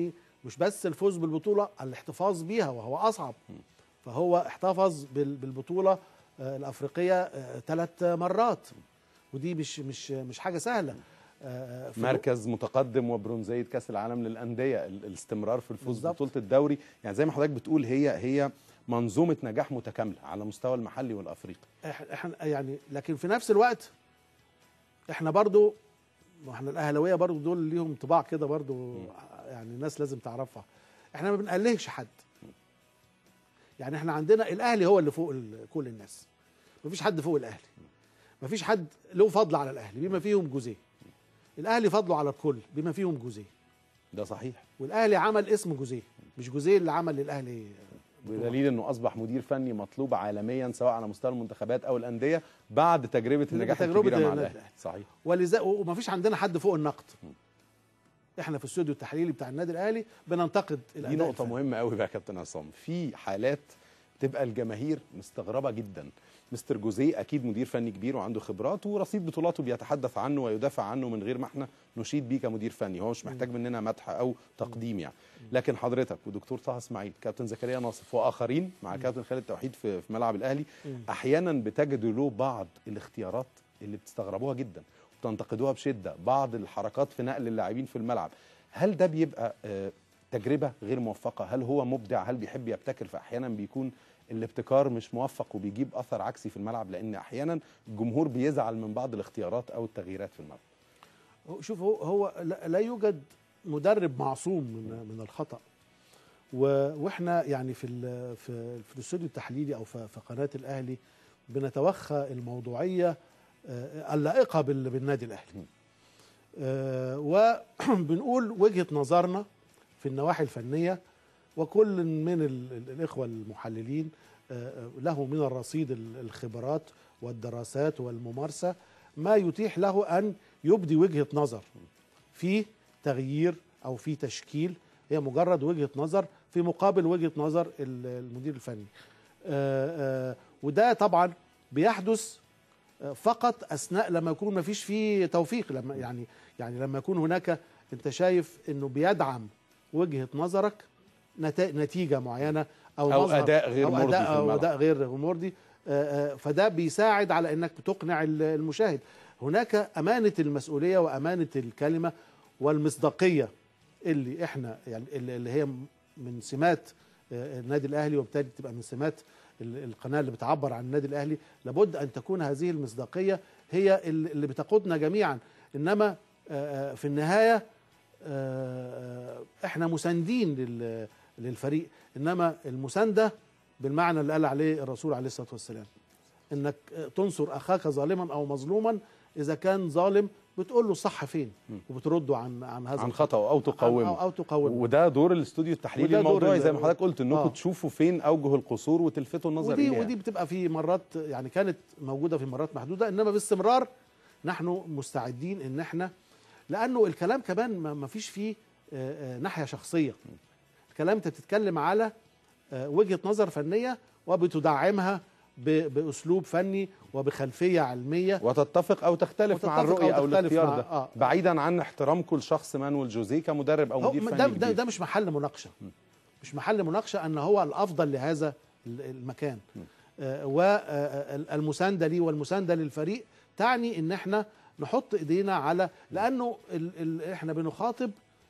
مش بس الفوز بالبطوله الاحتفاظ بيها وهو اصعب فهو احتفظ بال- بالبطوله آه، الافريقيه ثلاث مرات ودي مش مش مش حاجه سهله آه، في مركز متقدم وبرونزيه كاس العالم للانديه ال- الاستمرار في الفوز بالظبط. ببطوله الدوري يعني زي ما حضرتك بتقول هي هي منظومه نجاح متكامله على مستوى المحلي والافريقي إح- احنا يعني لكن في نفس الوقت احنا برضو ما احنا الاهلاويه برضو دول ليهم طباع كده برضو يعني الناس لازم تعرفها احنا ما بنقلهش حد يعني احنا عندنا الاهلي هو اللي فوق ال- كل الناس مفيش حد فوق الاهلي مفيش حد له فضل على الاهلي بما فيهم جوزيه الاهلي فضله على الكل بما فيهم جوزيه ده صحيح والاهلي عمل اسم جوزيه مش جوزيه اللي عمل للاهلي بدليل انه اصبح مدير فني مطلوب عالميا سواء على مستوى المنتخبات او الانديه بعد تجربه النجاح تجربة الكبيره مع النادي الاهلي الأهلي. صحيح ولذا ومفيش عندنا حد فوق النقد احنا في الاستوديو التحليلي بتاع النادي الاهلي بننتقد دي الأداء نقطة الفني. مهمة قوي بقى يا كابتن عصام في حالات تبقى الجماهير مستغربة جدا مستر جوزيه أكيد مدير فني كبير وعنده خبرات ورصيد بطولاته بيتحدث عنه ويدافع عنه من غير ما احنا نشيد بيه كمدير فني هو مش محتاج مننا مدح أو تقديم يعني لكن حضرتك ودكتور طه اسماعيل كابتن زكريا ناصف وآخرين مع كابتن خالد توحيد في في ملعب الأهلي أحيانا بتجدوا له بعض الاختيارات اللي بتستغربوها جدا وبتنتقدوها بشدة بعض الحركات في نقل اللاعبين في الملعب هل ده بيبقى آه، تجربه غير موفقه هل هو مبدع هل بيحب يبتكر فاحيانا بيكون الابتكار مش موفق وبيجيب اثر عكسي في الملعب لان احيانا الجمهور بيزعل من بعض الاختيارات او التغييرات في الملعب هو- شوف هو, هو لا لا يوجد مدرب معصوم من من الخطا و- واحنا يعني في ال- في في الاستوديو التحليلي او في في قناه الاهلي بنتوخى الموضوعيه آه، اللائقه بال- بالنادي الاهلي آه، وبنقول وجهه نظرنا في النواحي الفنيه وكل من ال- ال- الاخوه المحللين آه، له من الرصيد ال- الخبرات والدراسات والممارسه ما يتيح له ان يبدي وجهه نظر في تغيير او في تشكيل هي مجرد وجهه نظر في مقابل وجهه نظر ال- المدير الفني آه، آه، وده طبعا بيحدث آه، فقط اثناء لما يكون ما فيش فيه توفيق لما يعني يعني لما يكون هناك انت شايف انه بيدعم وجهه نظرك نتا- نتيجه معينه او, أو مظهر أداء غير أو مرضي أداء في أو الملعب. اداء غير مرضي آه، آه، فده بيساعد على انك تقنع ال- المشاهد هناك امانه المسؤوليه وامانه الكلمه والمصداقيه اللي احنا يعني اللي اللي هي من سمات آه، النادي الاهلي وبالتالي تبقى من سمات ال- القناه اللي بتعبر عن النادي الاهلي لابد ان تكون هذه المصداقيه هي ال- اللي بتقودنا جميعا انما آه، آه، في النهايه آه، آه، احنا مساندين لل- للفريق انما المسانده بالمعنى اللي قال عليه الرسول عليه الصلاه والسلام انك تنصر اخاك ظالما او مظلوما اذا كان ظالم بتقول له الصح فين وبترده عن عن هذا عن الخطأ. خطأ او تقاومه أو, أو تقاومه وده دور الاستوديو التحليلي وده دور الموضوعي ال- زي ما حضرتك قلت انكم آه. تشوفوا فين اوجه القصور وتلفتوا النظر ودي اليها ودي بتبقى في مرات يعني كانت موجوده في مرات محدوده انما باستمرار نحن مستعدين ان احنا لانه الكلام كمان ما ما فيش فيه آه، آه، ناحيه شخصيه الكلام انت بتتكلم على آه، وجهه نظر فنيه وبتدعمها ب- باسلوب فني وبخلفيه علميه وتتفق او تختلف مع وتتفق أو الرؤيه او تختلف الاختيار مع- ده آه. بعيدا عن احترامكم لشخص مانويل جوزيه كمدرب او هو مدير فني ده, ده, كبير. ده مش محل مناقشه مش محل مناقشه ان هو الافضل لهذا ال- المكان والمسانده ليه والمسانده للفريق تعني ان احنا نحط ايدينا على لانه ال ال احنا بنخاطب